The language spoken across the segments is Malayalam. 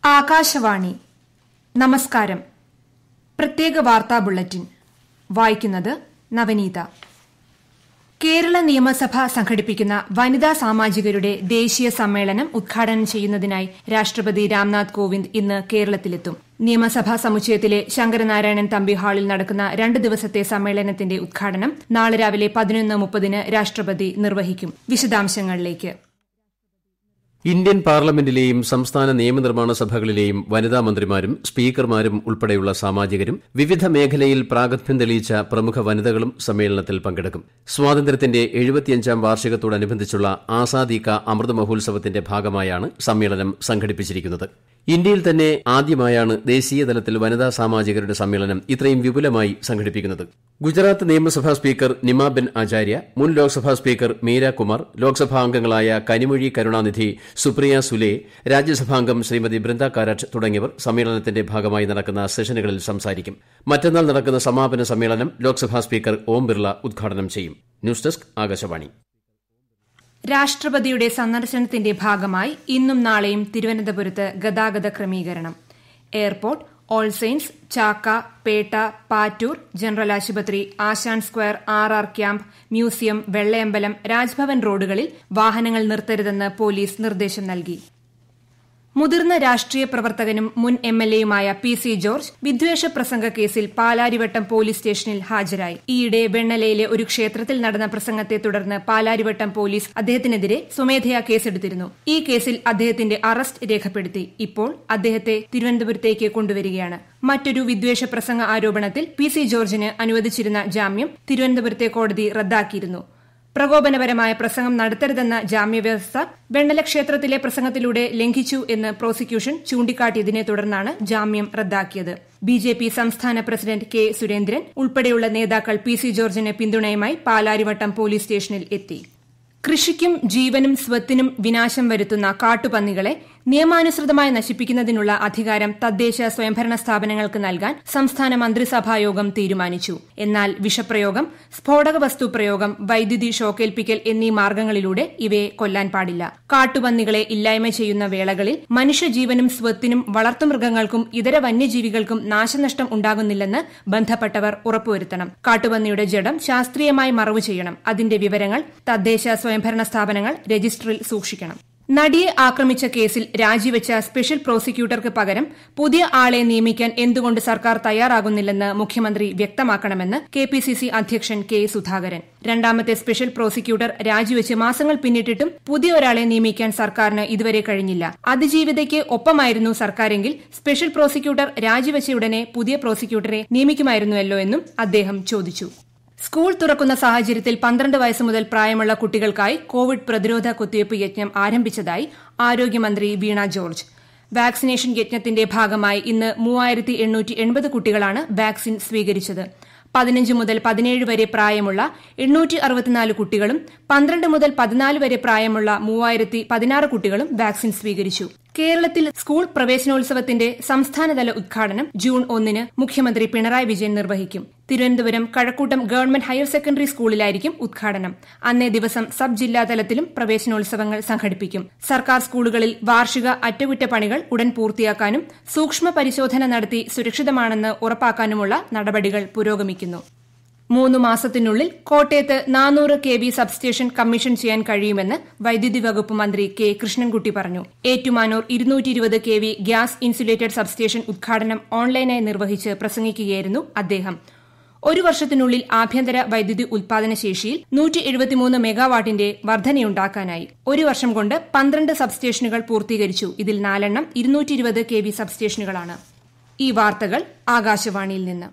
ആകാശവാണി നമസ്കാരം പ്രത്യേക വാർത്താ ബുള്ളറ്റിൻ വായിക്കുന്നത് നവനീത കേരള നിയമസഭ സംഘടിപ്പിക്കുന്ന വനിതാ സാമാജികരുടെ ദേശീയ സമ്മേളനം ഉദ്ഘാടനം ചെയ്യുന്നതിനായി രാഷ്ട്രപതി രാംനാഥ് കോവിന്ദ് ഇന്ന് കേരളത്തിലെത്തും നിയമസഭാ സമുച്ചയത്തിലെ ശങ്കരനാരായണൻ തമ്പി ഹാളിൽ നടക്കുന്ന രണ്ട് ദിവസത്തെ സമ്മേളനത്തിന്റെ ഉദ്ഘാടനം നാളെ രാവിലെ പതിനൊന്ന് മുപ്പതിന് രാഷ്ട്രപതി നിർവഹിക്കും വിശദാംശങ്ങളിലേക്ക് ഇന്ത്യൻ പാർലമെന്റിലെയും സംസ്ഥാന നിയമനിർമ്മാണ സഭകളിലെയും വനിതാ മന്ത്രിമാരും സ്പീക്കർമാരും ഉൾപ്പെടെയുള്ള സാമാജികരും വിവിധ മേഖലയിൽ പ്രാഗത്ഭ്യം തെളിയിച്ച പ്രമുഖ വനിതകളും സമ്മേളനത്തിൽ പങ്കെടുക്കും സ്വാതന്ത്ര്യത്തിന്റെ എഴുപത്തിയഞ്ചാം വാർഷികത്തോടനുബന്ധിച്ചുള്ള ആസാദി കാ അമൃത് മഹോത്സവത്തിന്റെ ഭാഗമായാണ് സമ്മേളനം സംഘടിപ്പിച്ചിരിക്കുന്നത് ഇന്ത്യയിൽ തന്നെ ആദ്യമായാണ് ദേശീയ തലത്തിൽ വനിതാ സാമാജികരുടെ സമ്മേളനം ഇത്രയും വിപുലമായി സംഘടിപ്പിക്കുന്നത് ഗുജറാത്ത് നിയമസഭാ സ്പീക്കർ നിമ ബെൻ ആചാര്യ മുൻ ലോക്സഭാ സ്പീക്കർ മീര കുമാർ ലോക്സഭാ അംഗങ്ങളായ കനിമൊഴി കരുണാനിധി സുപ്രിയ സുലെ രാജ്യസഭാംഗം ശ്രീമതി ബൃന്ദ കാരാട്ട് തുടങ്ങിയവർ സമ്മേളനത്തിന്റെ ഭാഗമായി നടക്കുന്ന സെഷനുകളിൽ സംസാരിക്കും മറ്റന്നാൾ നടക്കുന്ന സമാപന സമ്മേളനം ലോക്സഭാ സ്പീക്കർ ഓം ബിർള ഉദ്ഘാടനം ചെയ്യും ന്യൂസ് ഡെസ്ക് ആകാശവാണി രാഷ്ട്രപതിയുടെ സന്ദർശനത്തിന്റെ ഭാഗമായി ഇന്നും നാളെയും തിരുവനന്തപുരത്ത് ഗതാഗത ക്രമീകരണം airport all saints Chakka Pettah Pattoor general ആശുപത്രി Asan square R R camp museum Vellayambalam Raj Bhavan റോഡുകളിൽ വാഹനങ്ങൾ നിർത്തരുതെന്ന് പോലീസ് നിർദ്ദേശം നൽകി മുതിർന്ന രാഷ്ട്രീയ പ്രവർത്തകനും മുൻ എം എൽ എയുമായ പി സി ജോർജ് വിദ്വേഷ പ്രസംഗ കേസിൽ പാലാരിവട്ടം പോലീസ് സ്റ്റേഷനിൽ ഹാജരായി ഈയിടെ വെണ്ണലയിലെ ഒരു ക്ഷേത്രത്തിൽ നടന്ന പ്രസംഗത്തെ തുടർന്ന് പാലാരിവട്ടം പോലീസ് അദ്ദേഹത്തിനെതിരെ സ്വമേധയാ കേസെടുത്തിരുന്നു ഈ കേസിൽ അദ്ദേഹത്തിന്റെ അറസ്റ്റ് രേഖപ്പെടുത്തി ഇപ്പോൾ അദ്ദേഹത്തെ തിരുവനന്തപുരത്തേക്ക് കൊണ്ടുവരികയാണ് മറ്റൊരു വിദ്വേഷ പ്രസംഗ ആരോപണത്തിൽ പി സി ജോർജിന് അനുവദിച്ചിരുന്ന ജാമ്യം തിരുവനന്തപുരത്തെ കോടതി റദ്ദാക്കിയിരുന്നു പ്രകോപനപരമായ പ്രസംഗം നടത്തരുതെന്ന ജാമ്യവ്യവസ്ഥ വെണ്ണല ക്ഷേത്രത്തിലെ പ്രസംഗത്തിലൂടെ ലംഘിച്ചു എന്ന് പ്രോസിക്യൂഷൻ ചൂണ്ടിക്കാട്ടിയതിനെ തുടർന്നാണ് ജാമ്യം റദ്ദാക്കിയത് ബി ജെ പി സംസ്ഥാന പ്രസിഡന്റ് കെ സുരേന്ദ്രൻ ഉൾപ്പെടെയുള്ള നേതാക്കൾ പി സി ജോർജിന് പിന്തുണയുമായി പാലാരിവട്ടം പോലീസ് സ്റ്റേഷനിൽ എത്തി കൃഷിക്കും ജീവനും സ്വത്തിനും വിനാശം വരുത്തുന്ന കാട്ടുപന്നികളെ നിയമാനുസൃതമായി നശിപ്പിക്കുന്നതിനുള്ള അധികാരം തദ്ദേശ സ്വയംഭരണ സ്ഥാപനങ്ങൾക്ക് നൽകാൻ സംസ്ഥാന മന്ത്രിസഭായോഗം തീരുമാനിച്ചു എന്നാൽ വിഷപ്രയോഗം സ്ഫോടക വസ്തു പ്രയോഗം വൈദ്യുതി ഷോക്കേൽപ്പിക്കൽ എന്നീ മാർഗങ്ങളിലൂടെ ഇവയെ കൊല്ലാൻ പാടില്ല കാട്ടുപന്നികളെ ഇല്ലായ്മ ചെയ്യുന്ന വേളകളിൽ മനുഷ്യജീവനും സ്വത്തിനും വളർത്തുമൃഗങ്ങൾക്കും ഇതര വന്യജീവികൾക്കും നാശനഷ്ടം ഉണ്ടാകുന്നില്ലെന്ന് ബന്ധപ്പെട്ടവർ ഉറപ്പുവരുത്തണം കാട്ടുപന്നിയുടെ ജഡം ശാസ്ത്രീയമായി മറവു ചെയ്യണം അതിന്റെ വിവരങ്ങൾ തദ്ദേശ സ്വയംഭരണ സ്ഥാപനങ്ങൾ രജിസ്റ്ററിൽ സൂക്ഷിക്കണം നടിയെ ആക്രമിച്ച കേസിൽ രാജിവെച്ച സ്പെഷ്യൽ പ്രോസിക്യൂട്ടർക്ക് പകരം പുതിയ ആളെ നിയമിക്കാൻ എന്തുകൊണ്ട് സർക്കാർ തയ്യാറാകുന്നില്ലെന്ന് മുഖ്യമന്ത്രി വ്യക്തമാക്കണമെന്ന് കെ പി സി സി അധ്യക്ഷൻ കെ സുധാകരൻ രണ്ടാമത്തെ സ്പെഷ്യൽ പ്രോസിക്യൂട്ടർ രാജിവെച്ച് മാസങ്ങൾ പിന്നിട്ടിട്ടും പുതിയ ഒരാളെ നിയമിക്കാൻ സർക്കാരിന് ഇതുവരെ കഴിഞ്ഞില്ല അതിജീവിതയ്ക്ക് ഒപ്പമായിരുന്നു സർക്കാരെങ്കിൽ സ്പെഷ്യൽ പ്രോസിക്യൂട്ടർ രാജിവെച്ചയുടനെ പുതിയ പ്രോസിക്യൂട്ടറെ നിയമിക്കുമായിരുന്നുവല്ലോ എന്നും അദ്ദേഹം ചോദിച്ചു സ്കൂൾ തുറക്കുന്ന സാഹചര്യത്തിൽ പന്ത്രണ്ട് വയസ്സ് മുതൽ പ്രായമുള്ള കുട്ടികൾക്കായി കോവിഡ് പ്രതിരോധ കുത്തിവയ്പ് യജ്ഞം ആരംഭിച്ചതായി ആരോഗ്യമന്ത്രി വീണ ജോർജ് വാക്സിനേഷൻ യജ്ഞത്തിന്റെ ഭാഗമായി ഇന്ന് മൂവായിരത്തി എണ്ണൂറ്റി എൺപത് കുട്ടികളാണ് വാക്സിൻ സ്വീകരിച്ചത് പതിനഞ്ച് മുതൽ പതിനേഴ് വരെ പ്രായമുള്ള എണ്ണൂറ്റി അറുപത്തിനാല് കുട്ടികളും പന്ത്രണ്ട് മുതൽ പതിനാല് വരെ പ്രായമുള്ള മൂവായിരത്തി പതിനാറ് കുട്ടികളും വാക്സിൻ സ്വീകരിച്ചു കേരളത്തിൽ സ്കൂൾ പ്രവേശനോത്സവത്തിന്റെ സംസ്ഥാനതല ഉദ്ഘാടനം ജൂൺ ഒന്നിന് മുഖ്യമന്ത്രി പിണറായി വിജയൻ നിർവഹിക്കും Thiruvananthapuram Kazhakkoottam government higher secondary സ്കൂളിലായിരിക്കും ഉദ്ഘാടനം അന്നേ ദിവസം സബ് ജില്ലാ തലത്തിലും പ്രവേശനോത്സവങ്ങൾ സംഘടിപ്പിക്കും സർക്കാർ സ്കൂളുകളിൽ വാർഷിക അറ്റകുറ്റപ്പണികൾ ഉടൻ പൂർത്തിയാക്കാനും സൂക്ഷ്മ പരിശോധന നടത്തി സുരക്ഷിതമാണെന്ന് ഉറപ്പാക്കാനുമുള്ള നടപടികൾ പുരോഗമിക്കുന്നു മൂന്ന് മാസത്തിനുള്ളിൽ കോട്ടയത്ത് നാനൂറ് കെ വി സബ്സ്റ്റേഷൻ കമ്മീഷൻ ചെയ്യാൻ കഴിയുമെന്ന് വൈദ്യുതി വകുപ്പ് മന്ത്രി കെ കൃഷ്ണൻകുട്ടി പറഞ്ഞു ഏറ്റുമാനൂർ ഇരുന്നൂറ്റി ഇരുപത് K V gas insulated substation ഉദ്ഘാടനം ഓൺലൈനായി നിർവഹിച്ച് പ്രസംഗിക്കുകയായിരുന്നു അദ്ദേഹം ഒരു വർഷത്തിനുള്ളിൽ ആഭ്യന്തര വൈദ്യുതി ഉൽപാദന ശേഷിയിൽ നൂറ്റി എഴുപത്തിമൂന്ന് മെഗാവാട്ടിന്റെ വർധനയുണ്ടാക്കാനായി ഒരു വർഷം കൊണ്ട് പന്ത്രണ്ട് സബ്സ്റ്റേഷനുകൾ പൂർത്തീകരിച്ചു ഇതിൽ നാലെണ്ണം ഇരുന്നൂറ്റി ഇരുപത് കെ വി സബ്സ്റ്റേഷനുകളാണ് ഈ വാർത്തകൾ ആകാശവാണിയിൽ നിന്ന്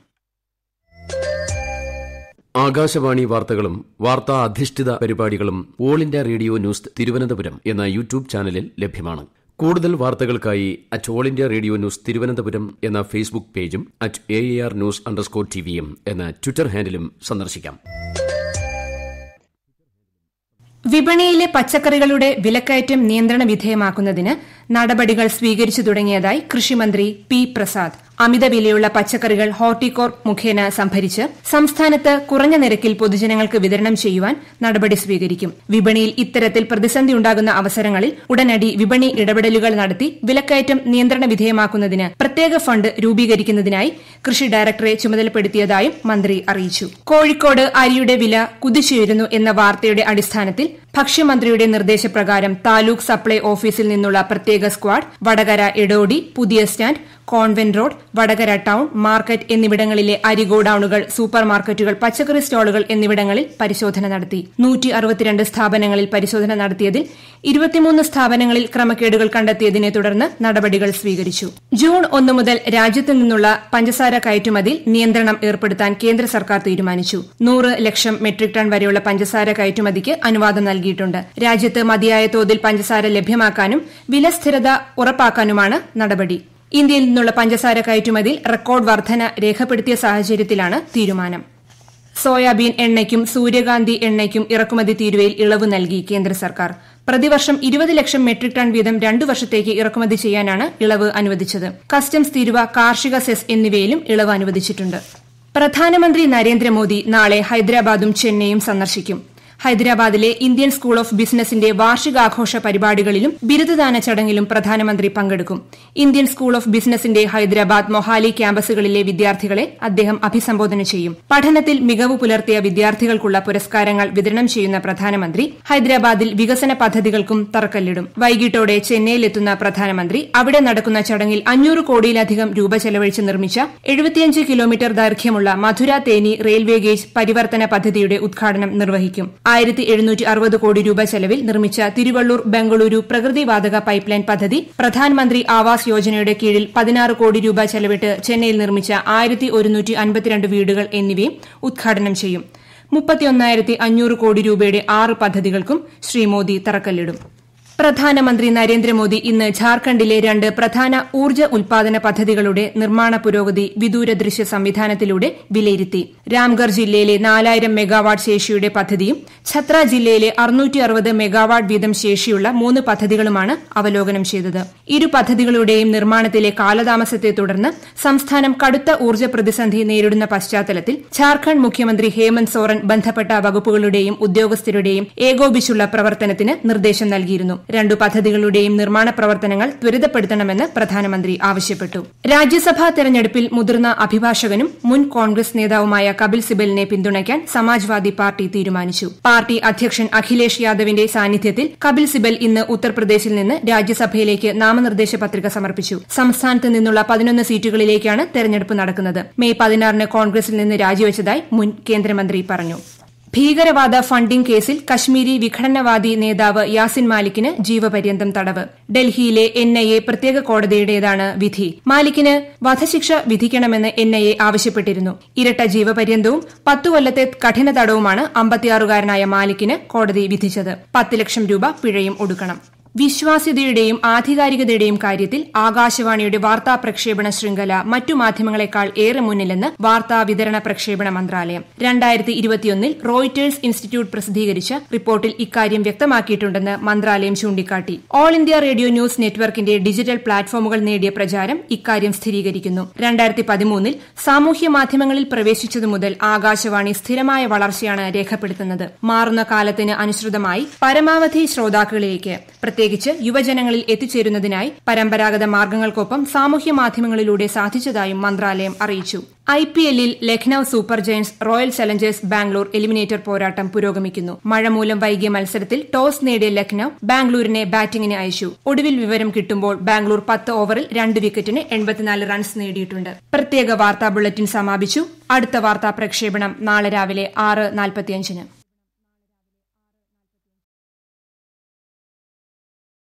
ആകാശവാണി വാർത്തകളും വാർത്താ അധിഷ്ഠിത പരിപാടികളും all India radio news Thiruvananthapuram എന്ന യൂട്യൂബ് ചാനലിൽ ലഭ്യമാണ് കൂടുതൽ വാർത്തകൾക്കായി at all India radio news Thiruvananthapuram എന്ന ഫേസ്ബുക്ക് പേജും at A R news underscore ടിവിയും എന്ന ട്വിറ്റർ ഹാൻഡിലും സന്ദർശിക്കാം വിപണിയിലെ പച്ചക്കറികളുടെ വിലക്കയറ്റം നിയന്ത്രണ വിധേയമാക്കുന്നതിന് നടപടികൾ സ്വീകരിച്ചു തുടങ്ങിയതായി കൃഷിമന്ത്രി പി പ്രസാദ് അമിത വിലയുള്ള പച്ചക്കറികൾ ഹോർട്ടികോർപ്പ് മുഖേന സംഭരിച്ച് സംസ്ഥാനത്ത് കുറഞ്ഞ നിരക്കിൽ പൊതുജനങ്ങൾക്ക് വിതരണം ചെയ്യുവാൻ നടപടി സ്വീകരിക്കും വിപണിയിൽ ഇത്തരത്തിൽ പ്രതിസന്ധി ഉണ്ടാകുന്ന അവസരങ്ങളിൽ ഉടനടി വിപണി ഇടപെടലുകൾ നടത്തി വിലക്കയറ്റം നിയന്ത്രണ വിധേയമാക്കുന്നതിന് പ്രത്യേക ഫണ്ട് രൂപീകരിക്കുന്നതിനായി കൃഷി ഡയറക്ടറെ ചുമതലപ്പെടുത്തിയതായും മന്ത്രി അറിയിച്ചു കോഴിക്കോട് അരിയുടെ വില കുതിച്ചുയരുന്നു എന്ന വാർത്തയുടെ അടിസ്ഥാനത്തിൽ ഭക്ഷ്യമന്ത്രിയുടെ നിർദ്ദേശപ്രകാരം താലൂക്ക് സപ്ലൈ ഓഫീസിൽ നിന്നുള്ള പ്രത്യേക സ്ക്വാഡ് വടകര എടോടി പുതിയ stand convent road Vadakara town market എന്നിവിടങ്ങളിലെ അരി ഗോഡൌണുകൾ സൂപ്പർ മാർക്കറ്റുകൾ പച്ചക്കറി സ്റ്റോളുകൾ എന്നിവിടങ്ങളിൽ പരിശോധന നടത്തി നൂറ്റി അറുപത്തിരണ്ട് സ്ഥാപനങ്ങളിൽ പരിശോധന നടത്തിയതിൽ ഇരുപത്തിമൂന്ന് സ്ഥാപനങ്ങളിൽ ക്രമക്കേടുകൾ കണ്ടെത്തിയതിനെ തുടർന്ന് നടപടികൾ സ്വീകരിച്ചു ജൂൺ ഒന്ന് മുതൽ രാജ്യത്ത് നിന്നുള്ള പഞ്ചസാര കയറ്റുമതിയിൽ നിയന്ത്രണം ഏർപ്പെടുത്താൻ കേന്ദ്ര സർക്കാർ തീരുമാനിച്ചു നൂറ് ലക്ഷം മെട്രിക് ടൺ വരെയുള്ള പഞ്ചസാര കയറ്റുമതിക്ക് അനുവാദം നൽകിയിട്ടുണ്ട് രാജ്യത്ത് മതിയായ തോതിൽ പഞ്ചസാര ലഭ്യമാക്കാനും വില സ്ഥിരത ഉറപ്പാക്കാനുമാണ് നടപടി ഇന്ത്യയിൽ നിന്നുള്ള പഞ്ചസാര കയറ്റുമതിയിൽ റെക്കോർഡ് വർധന രേഖപ്പെടുത്തിയ സാഹചര്യത്തിലാണ് തീരുമാനം സോയാബീൻ എണ്ണയ്ക്കും സൂര്യകാന്തി എണ്ണയ്ക്കും ഇറക്കുമതി തീരുവയിൽ ഇളവ് നൽകി കേന്ദ്ര സർക്കാർ പ്രതിവർഷം ഇരുപത് ലക്ഷം മെട്രിക് ടൺ വീതം രണ്ടു വർഷത്തേക്ക് ഇറക്കുമതി ചെയ്യാനാണ് ഇളവ് അനുവദിച്ചത് കസ്റ്റംസ് തീരുവ കാർഷിക സെസ് എന്നിവയിലും ഇളവ് അനുവദിച്ചിട്ടുണ്ട് പ്രധാനമന്ത്രി നരേന്ദ്രമോദി നാളെ ഹൈദരാബാദും ചെന്നൈയും സന്ദർശിക്കും ഹൈദരാബാദിലെ ഇന്ത്യൻ സ്കൂൾ ഓഫ് ബിസിനസിന്റെ വാർഷികാഘോഷ പരിപാടികളിലും ബിരുദദാന ചടങ്ങിലും പ്രധാനമന്ത്രി പങ്കെടുക്കും ഇന്ത്യൻ സ്കൂൾ ഓഫ് ബിസിനസിന്റെ ഹൈദരാബാദ് മൊഹാലി ക്യാമ്പസുകളിലെ വിദ്യാർത്ഥികളെ അദ്ദേഹം അഭിസംബോധന ചെയ്യും പഠനത്തിൽ മികവ് പുലർത്തിയ വിദ്യാർത്ഥികൾക്കുള്ള പുരസ്കാരങ്ങൾ വിതരണം ചെയ്യുന്ന പ്രധാനമന്ത്രി ഹൈദരാബാദിൽ വികസന പദ്ധതികൾക്കും തറക്കല്ലിടും വൈകിട്ടോടെ ചെന്നൈയിലെത്തുന്ന പ്രധാനമന്ത്രി അവിടെ നടക്കുന്ന ചടങ്ങിൽ അഞ്ഞൂറ് കോടിയിലധികം രൂപ ചെലവഴിച്ച് നിർമ്മിച്ച എഴുപത്തിയഞ്ച് കിലോമീറ്റർ ദൈർഘ്യമുള്ള മധുര തേനി റെയിൽവേ ഗേജ് പരിവർത്തന പദ്ധതിയുടെ ഉദ്ഘാടനം നിർവഹിക്കും ആയിരത്തി എഴുന്നൂറ്റി അറുപത് കോടി രൂപ ചെലവിൽ നിർമ്മിച്ച തിരുവള്ളൂർ ബംഗളൂരു പ്രകൃതിവാതക പൈപ്പ് ലൈൻ പദ്ധതി പ്രധാനമന്ത്രി ആവാസ് യോജനയുടെ കീഴിൽ പതിനാറ് കോടി രൂപ ചെലവിട്ട് ചെന്നൈയിൽ നിർമ്മിച്ച ആയിരത്തി ഒരുന്നൂറ്റി അൻപത്തിരണ്ട് വീടുകൾ എന്നിവയും ഉദ്ഘാടനം ചെയ്യും മുപ്പത്തിയൊന്നായിരത്തി അഞ്ഞൂറ് കോടി രൂപയുടെ ആറ് പദ്ധതികൾക്കും ശ്രീ മോദി തറക്കല്ലിടും പ്രധാനമന്ത്രി നരേന്ദ്രമോദി ഇന്ന് ഝാർഖണ്ഡിലെ രണ്ട് പ്രധാന ഊർജ്ജ ഉൽപാദന പദ്ധതികളുടെ നിർമ്മാണ പുരോഗതി വിദൂര ദൃശ്യ സംവിധാനത്തിലൂടെ വിലയിരുത്തി രാംഗർ ജില്ലയിലെ നാലായിരം മെഗാവാട്ട് ശേഷിയുടെ പദ്ധതിയും ഛത്ര ജില്ലയിലെ അറുന്നൂറ്റി അറുപത് മെഗാവാട്ട് വീതം ശേഷിയുള്ള മൂന്ന് പദ്ധതികളുമാണ് അവലോകനം ചെയ്തത് ഇരു പദ്ധതികളുടെയും നിർമ്മാണത്തിലെ കാലതാമസത്തെ തുടർന്ന് സംസ്ഥാനം കടുത്ത ഊർജ്ജ പ്രതിസന്ധി നേരിടുന്ന പശ്ചാത്തലത്തിൽ ഝാർഖണ്ഡ് മുഖ്യമന്ത്രി ഹേമന്ത് സോറൻ ബന്ധപ്പെട്ട വകുപ്പുകളുടെയും ഉദ്യോഗസ്ഥരുടെയും ഏകോപിച്ചുള്ള പ്രവർത്തനത്തിന് നിർദ്ദേശം നൽകിയിരുന്നു രണ്ടു പദ്ധതികളുടെയും നിർമ്മാണ പ്രവർത്തനങ്ങൾ ത്വരിതപ്പെടുത്തണമെന്ന് പ്രധാനമന്ത്രി ആവശ്യപ്പെട്ടു രാജ്യസഭാ തെരഞ്ഞെടുപ്പിൽ മുതിർന്ന അഭിഭാഷകനും മുൻ കോൺഗ്രസ് നേതാവുമായ കപിൽ സിബലിനെ പിന്തുണയ്ക്കാൻ സമാജ്വാദി പാർട്ടി തീരുമാനിച്ചു പാർട്ടി അധ്യക്ഷൻ അഖിലേഷ് യാദവിന്റെ സാന്നിധ്യത്തിൽ കപിൽ സിബൽ ഇന്ന് ഉത്തർപ്രദേശിൽ നിന്ന് രാജ്യസഭയിലേക്ക് നാമനിർദ്ദേശ പത്രിക സമർപ്പിച്ചു സംസ്ഥാനത്ത് നിന്നുള്ള പതിനൊന്ന് സീറ്റുകളിലേക്കാണ് തെരഞ്ഞെടുപ്പ് നടക്കുന്നത് മെയ് പതിനാറിന് കോൺഗ്രസിൽ നിന്ന് രാജിവച്ചതായി മുൻ കേന്ദ്രമന്ത്രി പറഞ്ഞു ഭീകരവാദ ഫണ്ടിംഗ് കേസിൽ കശ്മീരി വിഘടനവാദി നേതാവ് യാസിൻ മാലിക്കിന് ജീവപര്യന്തം തടവ് ഡൽഹിയിലെ എൻ ഐ എ പ്രത്യേക കോടതിയുടേതാണ് വിധി മാലിക്കിന് വധശിക്ഷ വിധിക്കണമെന്ന് എൻ ഐ എ ആവശ്യപ്പെട്ടിരുന്നു ഇരട്ട ജീവപര്യന്തവും പത്തു കൊല്ലത്തെ കഠിന തടവുമാണ് അമ്പത്തിയാറുകാരനായ മാലിക്കിന് കോടതി വിധിച്ചത് പത്ത് ലക്ഷം രൂപ പിഴയും ഒടുക്കണം വിശ്വാസ്യതയുടെയും ആധികാരികതയുടെയും കാര്യത്തിൽ ആകാശവാണിയുടെ വാർത്താ പ്രക്ഷേപണ ശൃംഖല മറ്റു മാധ്യമങ്ങളെക്കാൾ ഏറെ മുന്നിലെന്ന് വാർത്താ വിതരണ പ്രക്ഷേപണ മന്ത്രാലയം രണ്ടായിരത്തി ഇരുപത്തിയൊന്നിൽ റോയിറ്റേഴ്സ് ഇൻസ്റ്റിറ്റ്യൂട്ട് പ്രസിദ്ധീകരിച്ച റിപ്പോർട്ടിൽ ഇക്കാര്യം വ്യക്തമാക്കിയിട്ടുണ്ടെന്ന് മന്ത്രാലയം ചൂണ്ടിക്കാട്ടി ഓൾ ഇന്ത്യ റേഡിയോ ന്യൂസ് നെറ്റ്വർക്കിന്റെ ഡിജിറ്റൽ പ്ലാറ്റ്ഫോമുകൾ നേടിയ പ്രചാരം ഇക്കാര്യം സ്ഥിരീകരിക്കുന്നു രണ്ടായിരത്തി പതിമൂന്നിൽ സാമൂഹ്യ മാധ്യമങ്ങളിൽ പ്രവേശിച്ചതു മുതൽ ആകാശവാണി സ്ഥിരമായ വളർച്ചയാണ് രേഖപ്പെടുത്തുന്നത് മാറുന്ന കാലത്തിന് അനുസൃതമായി പരമാവധി ശ്രോതാക്കളിലേക്ക് പ്രത്യേകിച്ച് യുവജനങ്ങളിൽ എത്തിച്ചേരുന്നതിനായി പരമ്പരാഗത മാർഗങ്ങൾക്കൊപ്പം സാമൂഹ്യ മാധ്യമങ്ങളിലൂടെ സാധിച്ചതായും മന്ത്രാലയം അറിയിച്ചു ഐ പി എല്ലിൽ Lucknow super giants royal challengers Bangalore eliminator പോരാട്ടം പുരോഗമിക്കുന്നു മഴ മൂലം വൈകിയ മത്സരത്തിൽ ടോസ് നേടിയ ലക്നൌ ബാംഗ്ലൂരിനെ ബാറ്റിംഗിന് അയച്ചു ഒടുവിൽ വിവരം കിട്ടുമ്പോൾ ബാംഗ്ലൂർ പത്ത് ഓവറിൽ രണ്ട് വിക്കറ്റിന് എൺപത്തിനാല് റൺസ് നേടിയിട്ടുണ്ട് പ്രത്യേക വാർത്താ ബുള്ളറ്റിൻ സമാപിച്ചു അടുത്ത വാർത്താ പ്രക്ഷേപണം നാളെ രാവിലെ ആറ് നാൽപ്പത്തിയഞ്ചിന്